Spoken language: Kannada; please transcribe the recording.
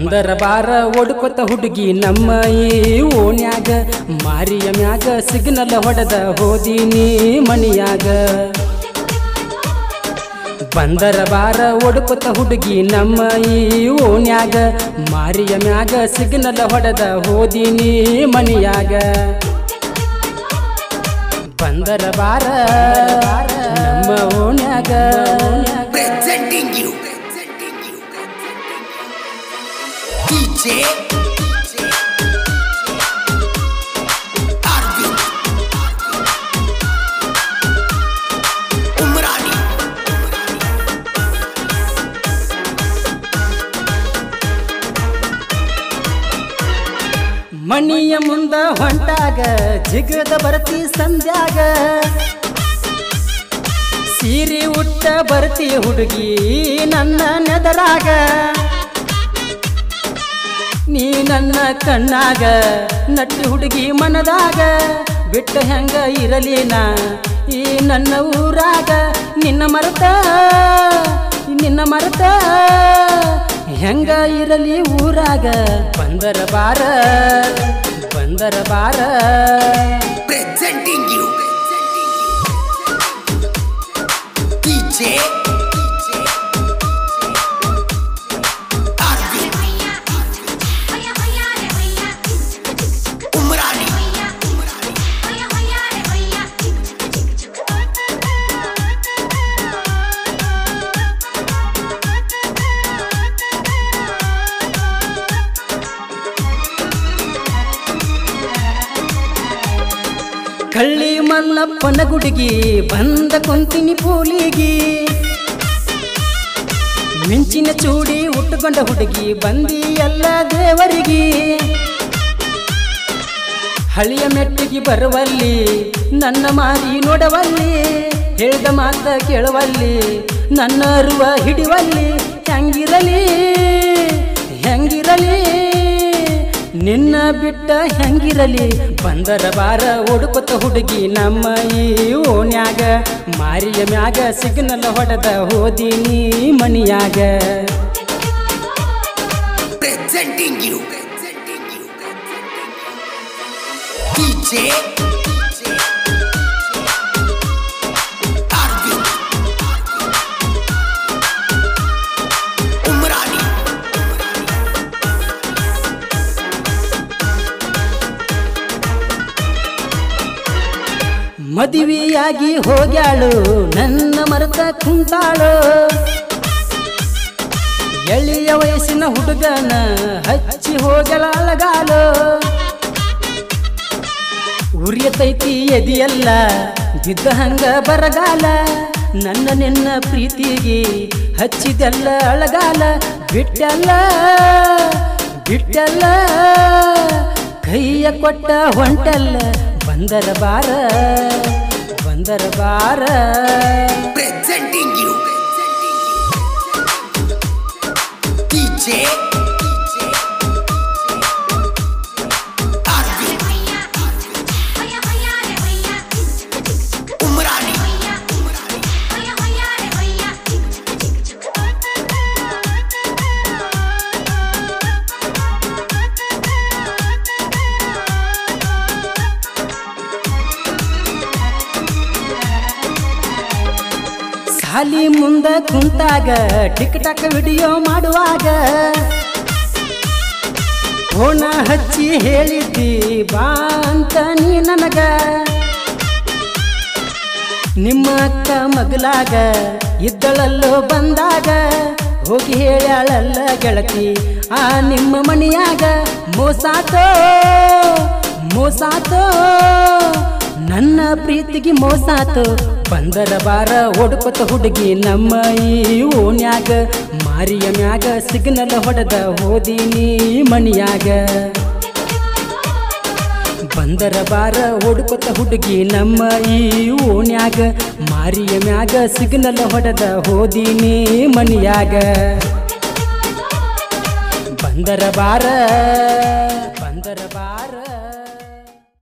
ಬಂದರ ಬಾರ ಓಡ್ಕೊತ ಹುಡುಗಿ ನಮ್ಮ ಈ ಓಣ್ಯಾಗ ಮಾರಿಯ ಮ್ಯಾಗ ಸಿಗ್ನಲ್ ಹೊಡೆದ ಹೋದಿನಿ ಮಣಿಯಾಗ ಬಂದರ ಬಾರ ಓಡ್ಕೊತ ಹುಡುಗಿ ನಮ್ಮ ಈ ಓಣ್ಯಾಗ ಮಾರಿಯ ಮ್ಯಾಗ ಸಿಗ್ನಲ್ ಹೊಡೆದ ಹೋದಿನಿ ಮಣಿಯಾಗ ಬಂದರ ಬಾರ ನಮ್ಮ ಓಣ್ಯಾಗ presenting you DJ Arvind Umrani ಮಣಿಯ ಮುಂದ ಹೊಂಟಾಗ ಜಿಗದ ಬರ್ತಿ ಸಂಧ್ಯಾಗ ಸೀರೆ ಉಟ್ಟ ಬರ್ತಿ ಹುಡುಗಿ ನನ್ನ ನೆದರಾಗ ನೀ ನನ್ನ ಕಣ್ಣಾಗ ನಟ್ಟಿ ಹುಡುಗಿ ಮನದಾಗ ಬಿಟ್ಟ ಹೆಂಗ ಇರಲಿ ನಾ ಈ ನನ್ನ ಊರಾಗ ನಿನ್ನ ಮರತ ನಿನ್ನ ಮರತ ಹೆಂಗ ಇರಲಿ ಊರಾಗ ಬಂದರ ಬಾರ ಬಂದರ ಬಾರ presenting you DJ Arvind Umrani ಕಳ್ಳಿ ಮಲ್ಲಪ್ಪನ ಗುಡಿಗಿ ಬಂದ ಕೊಂತಿನಿ ಪೂಲಿಗಿ ಮಿಂಚಿನ ಚೂಡಿ ಉಟ್ಟುಕೊಂಡ ಹುಡುಗಿ ಬಂದಿ ಎಲ್ಲ ದೇವರಿಗೆ ಹಳಿಯ ಮೆಟ್ಟಿಗೆ ಬರುವಲ್ಲಿ ನನ್ನ ಮಾರಿ ನೋಡವಲ್ಲಿ ಹೇಳ್ದ ಮಾತ ಕೇಳುವಲ್ಲಿ ನನ್ನ ಅರುವ ಹಿಡಿವಲ್ಲಿ ಹೆಂಗಿರಲಿ ಹೆಂಗಿರಲಿ ನಿನ್ನ ಬಿಟ್ಟ ಹೆಂಗಿರಲಿ ಬಂದರ ಬಾರ ಹುಡುಕುತ್ತ ಹುಡುಗಿ ನಮ್ಮ ಈ ಓಣ್ಯಾಗ ಮಾರಿಯ ಮ್ಯಾಗ ಸಿಗ್ನಲ್ ಹೊಡೆದ ಹೋದಿನಿ ಮಣಿಯಾಗ presenting you DJ Arvind Umrani ಮದುವೆಯಾಗಿ ಹೋಗ್ಯಾಳು ನನ್ನ ಮರೆತ ಕುಂತಾಳು ಎಳೆಯ ವಯಸ್ಸಿನ ಹುಡುಗನ ಹಚ್ಚಿ ಹೋಗಲ ಅಳಗಾಲು ಉರಿಯತೈತಿ ಎದಿಯಲ್ಲ ಬಿದ್ದ ಹಂಗ ಬರಗಾಲ ನನ್ನ ನಿನ್ನ ಪ್ರೀತಿಗೆ ಹಚ್ಚಿದೆಲ್ಲ ಅಳಗಾಲ ಬಿಟ್ಟಲ್ಲ ಬಿಟ್ಟಲ್ಲ ಕೈಯ ಕೊಟ್ಟ ಹೊಂಟಲ್ಲ ಬಂದರ ಬಾರ ಬಂದರ ಬಾರ presenting you DJ Arvind Umrani ಸಾಲಿ ಮುಂದ ಕುಂತಾಗ ಟಿಕ್ ಟಾಕ್ ವಿಡಿಯೋ ಮಾಡುವಾಗ ಫೋನ ಹಚ್ಚಿ ಹೇಳಿದ್ದಿ ಬಾ ಅಂತ ನೀ ನನಗ ನಿಮ್ಮ ಅಕ್ಕ ಮಗಲಾಗ ಇದ್ದಳಲ್ಲೋ ಬಂದಾಗ ಹೋಗಿ ಹೇಳ್ಯಾಳಲ್ಲ ಗೆಳತಿ ಆ ನಿಮ್ಮ ಮಣಿಯಾಗ ಮೋಸಾತೋ ಮೋಸಾತೋ ನನ್ನ ಪ್ರೀತಿಗೆ ಮೋಸಾತು ಬಂದರ ಬಾರ ಹೊಡ್ಕೊತ ಹುಡುಗಿ ನಮ್ಮ ಈ ಓಣ್ಯಾಗ ಮಾರಿಯ ಮ್ಯಾಗ ಸಿಗ್ನಲ್ ಹೊಡೆದ ಹೋದಿನಿ ಮಣಿಯಾಗ ಬಂದರ ಬಾರ ಓಡ್ಕೊತ ಹುಡುಗಿ ನಮ್ಮ ಈ ಓಣ್ಯಾಗ ಮಾರಿಯ ಮ್ಯಾಗ ಸಿಗ್ನಲ್ ಹೊಡೆದ ಹೋದಿನಿ ಮನಿಯಾಗ ಬಂದರ ಬಾರ ಬಂದರ ಬಾರ